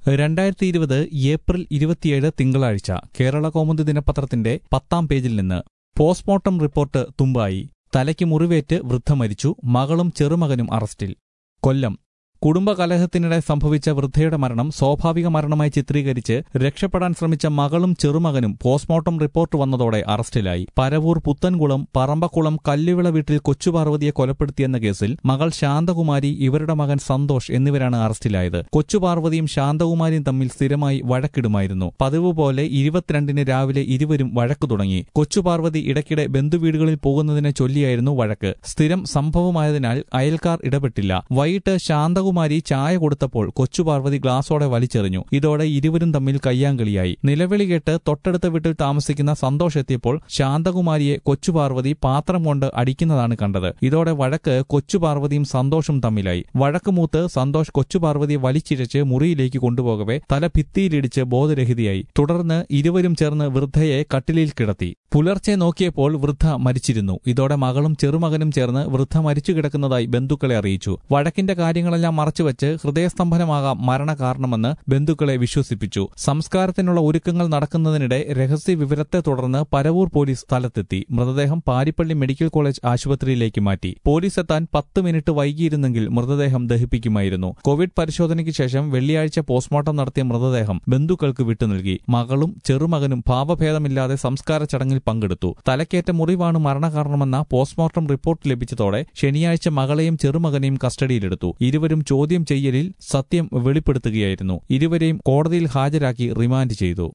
രണ്ടായിരത്തി ഇരുപത് ഏപ്രിൽ ഇരുപത്തിയേഴ് തിങ്കളാഴ്ച കേരള കൗമുദി ദിനപത്രത്തിന്റെ പത്താം പേജിൽ നിന്ന് പോസ്റ്റ്മോർട്ടം റിപ്പോർട്ട് തുമ്പായി തലയ്ക്ക് മുറിവേറ്റ് വൃദ്ധ മരിച്ചു മകളും ചെറുമകനും അറസ്റ്റിൽ കൊല്ലം കുടുംബകലഹത്തിനിടെ സംഭവിച്ച വൃദ്ധയുടെ മരണം സ്വാഭാവിക മരണമായി ചിത്രീകരിച്ച് രക്ഷപ്പെടാൻ ശ്രമിച്ച മകളും ചെറുമകനും പോസ്റ്റ്മോർട്ടം റിപ്പോർട്ട് വന്നതോടെ അറസ്റ്റിലായി പരവൂർ പുത്തൻകുളം പറമ്പക്കുളം കല്ലുവിള വീട്ടിൽ കൊച്ചുപാർവതിയെ കൊലപ്പെടുത്തിയെന്ന കേസിൽ മകൾ ശാന്തകുമാരി ഇവരുടെ മകൻ സന്തോഷ് എന്നിവരാണ് അറസ്റ്റിലായത് കൊച്ചുപാർവതിയും ശാന്തകുമാരിയും തമ്മിൽ സ്ഥിരമായി വഴക്കിടുമായിരുന്നു പതിവ് പോലെ ഇരുപത്തിരണ്ടിന് രാവിലെ ഇരുവരും വഴക്കു തുടങ്ങി കൊച്ചുപാർവതി ഇടയ്ക്കിടെ ബന്ധുവീടുകളിൽ പോകുന്നതിനെ ചൊല്ലിയായിരുന്നു വഴക്ക് സ്ഥിരം സംഭവമായതിനാൽ അയൽക്കാർ ഇടപെട്ടില്ല വൈകിട്ട് ശാന്തകുമാരി ചായ കൊടുത്തപ്പോൾ കൊച്ചുപാർവതി ഗ്ലാസോടെ വലിച്ചെറിഞ്ഞു ഇതോടെ ഇരുവരും തമ്മിൽ കയ്യാങ്കളിയായി നിലവിളി കേട്ട് തൊട്ടടുത്ത വീട്ടിൽ താമസിക്കുന്ന സന്തോഷ് എത്തിയപ്പോൾ ശാന്തകുമാരിയെ കൊച്ചുപാർവതി പാത്രം കൊണ്ട് അടിക്കുന്നതാണ് കണ്ടത് ഇതോടെ വഴക്ക് കൊച്ചുപാർവതിയും സന്തോഷും തമ്മിലായി വഴക്ക് മൂത്ത് സന്തോഷ് കൊച്ചുപാർവതിയെ വലിച്ചിഴച്ച് മുറിയിലേക്ക് കൊണ്ടുപോകവെ തല ഭിത്തിയിലിടിച്ച് ബോധരഹിതയായി തുടർന്ന് ഇരുവരും ചേർന്ന് വൃദ്ധയെ കട്ടിലിൽ കിടത്തി പുലർച്ചെ നോക്കിയപ്പോൾ വൃദ്ധ മരിച്ചിരുന്നു ഇതോടെ മകളും ചെറുമകനും ചേർന്ന് വൃദ്ധ മരിച്ചു കിടക്കുന്നതായി ബന്ധുക്കളെ അറിയിച്ചു വഴക്കിന്റെ കാര്യങ്ങളെല്ലാം മറച്ചുവെച്ച് ഹൃദയസ്തംഭനമാകാം മരണകാരണമെന്ന് ബന്ധുക്കളെ വിശ്വസിപ്പിച്ചു സംസ്കാരത്തിനുള്ള ഒരുക്കങ്ങൾ നടക്കുന്നതിനിടെ രഹസ്യ വിവരത്തെ തുടർന്ന് പരവൂർ പോലീസ് സ്ഥലത്തെത്തി മൃതദേഹം പാരിപ്പള്ളി മെഡിക്കൽ കോളേജ് ആശുപത്രിയിലേക്ക് മാറ്റി പോലീസ് എത്താൻ പത്ത് മിനിറ്റ് വൈകിയിരുന്നെങ്കിൽ മൃതദേഹം ദഹിപ്പിക്കുമായിരുന്നു കോവിഡ് പരിശോധനയ്ക്ക് ശേഷം വെള്ളിയാഴ്ച പോസ്റ്റ്മോർട്ടം നടത്തിയ മൃതദേഹം ബന്ധുക്കൾക്ക് വിട്ടുനൽകി മകളും ചെറുമകനും ഭാവഭേദമില്ലാതെ സംസ്കാര ചടങ്ങിൽ പങ്കെടുത്തു തലക്കേറ്റ മുറിവാണ് മരണകാരണമെന്ന പോസ്റ്റ്മോർട്ടം റിപ്പോർട്ട് ലഭിച്ചതോടെ ശനിയാഴ്ച മകളെയും ചെറുമകനെയും കസ്റ്റഡിയിലെടുത്തു ഇരുവരും ചോദ്യം ചെയ്യലിൽ സത്യം വെളിപ്പെടുത്തുകയായിരുന്നു ഇരുവരെയും കോടതിയിൽ ഹാജരാക്കി റിമാൻഡ് ചെയ്തു